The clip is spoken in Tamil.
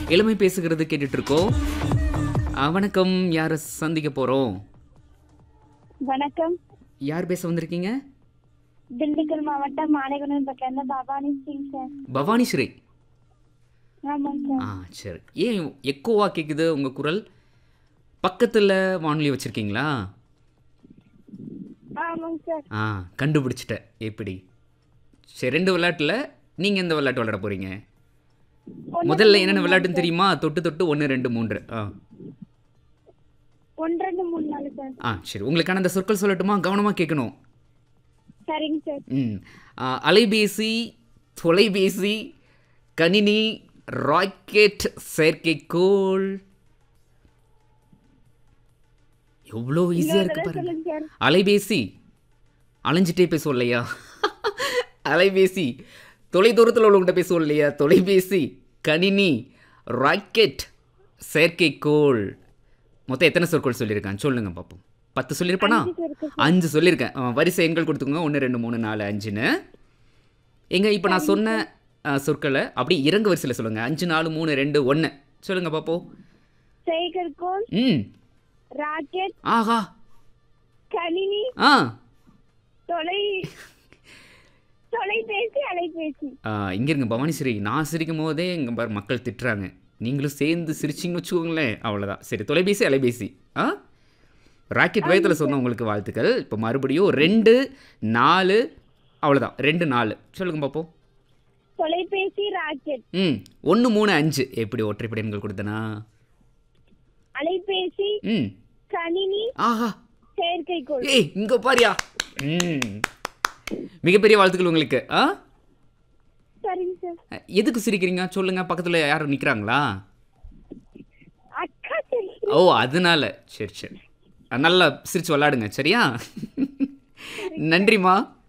இளமை பேசுகிறது கேட்டுட்டு இருக்கோம் ஆ, வணக்கம் யாரை சந்திக்க போறோம் வணக்கம் யார் பேச வந்திருக்கீங்க திண்டுக்கல் மாவட்டம் மாலைகுணம் பக்கம் பவானி சிங் சார் பவானி ஸ்ரீ ஆமாங்க சார் ஆ சரி ஏன் எக்கோவா கேட்குது உங்க குரல் பக்கத்தில் வானொலி வச்சிருக்கீங்களா ஆமாங்க சார் ஆ கண்டுபிடிச்சிட்டேன் எப்படி சரி ரெண்டு விளையாட்டில் நீங்கள் எந்த விளையாட்டு விளையாட போறீங்க முதல்ல என்னென்ன விளையாட்டுன்னு தெரியுமா தொட்டு தொட்டு ஒன்று ரெண்டு மூன்று ஆ ஒன்று ரெண்டு மூணு நாலு சார் ஆ சரி உங்களுக்கான அந்த சொற்கள் சொல்லட்டுமா கவனமாக கேட்கணும் சரிங்க சார் ம் ஆ, அலைபேசி தொலைபேசி கணினி ராக்கெட் செயற்கைக்கோள் எவ்வளோ ஈஸியாக இருக்கு பாருங்க சொல்லுங்க சார் அலைபேசி அலைஞ்சிட்டே பேசுவோம் இல்லையா அலைபேசி தொலைதூரத்தில் உள்ளவங்ககிட்ட பேசுவோம் இல்லையா தொலைபேசி கணினி ராக்கெட் செயற்கைக்கோள் மொத்தம் எத்தனை சொற்கள் சொல்லியிருக்கேன் சொல்லுங்க பார்ப்போம் பத்து சொல்லியிருப்பேனா அஞ்சு சொல்லியிருக்கேன் ஆ, வரிசை எண்கள் கொடுத்துக்கோங்க ஒன்று ரெண்டு மூணு நாலு அஞ்சுன்னு எங்க இப்போ நான் சொன்ன ஆ, சொற்களை அப்படி இறங்கு வரிசையில் சொல்லுங்கள் அஞ்சு நாலு மூணு ரெண்டு ஒன்று சொல்லுங்க பார்ப்போம் செயற்கைக்கோள் ம் ராக்கெட் ஆஹா கணினி ஆ தொலை தொலைபேசி அலைபேசி இங்கே இருங்க பவானிஸ்ரீ நான் சிரிக்கும் போதே இங்கே பாரு மக்கள் திட்டுறாங்க நீங்களும் சேர்ந்து சிரிச்சிங்கன்னு வச்சுக்கோங்களேன் அவ்வளோதான் சரி தொலைபேசி அலைபேசி ஆ ராக்கெட் வயத்தில் சொன்ன உங்களுக்கு வாழ்த்துக்கள் இப்போ மறுபடியும் ரெண்டு நாலு அவ்வளோதான் ரெண்டு நாலு சொல்லுங்க பார்ப்போம் தொலைபேசி ராக்கெட் ம் ஒன்று மூணு அஞ்சு எப்படி ஒற்றைப்படை எண்கள் கொடுத்தனா அலைபேசி ம் கணினி ஆஹா செயற்கைக்கோள் ஏய் இங்கே பாரியா ம் மிகப்பெரிய வாழ்த்துக்கள் உங்களுக்கு ஆ சரிங்க சார் எதுக்கு சிரிக்கிறீங்க சொல்லுங்க பக்கத்தில் யாரும் நிற்கிறாங்களா அக்கா சரி ஓ அதனால சரி சரி நல்லா சிரிச்சு விளாடுங்க சரியா நன்றிம்மா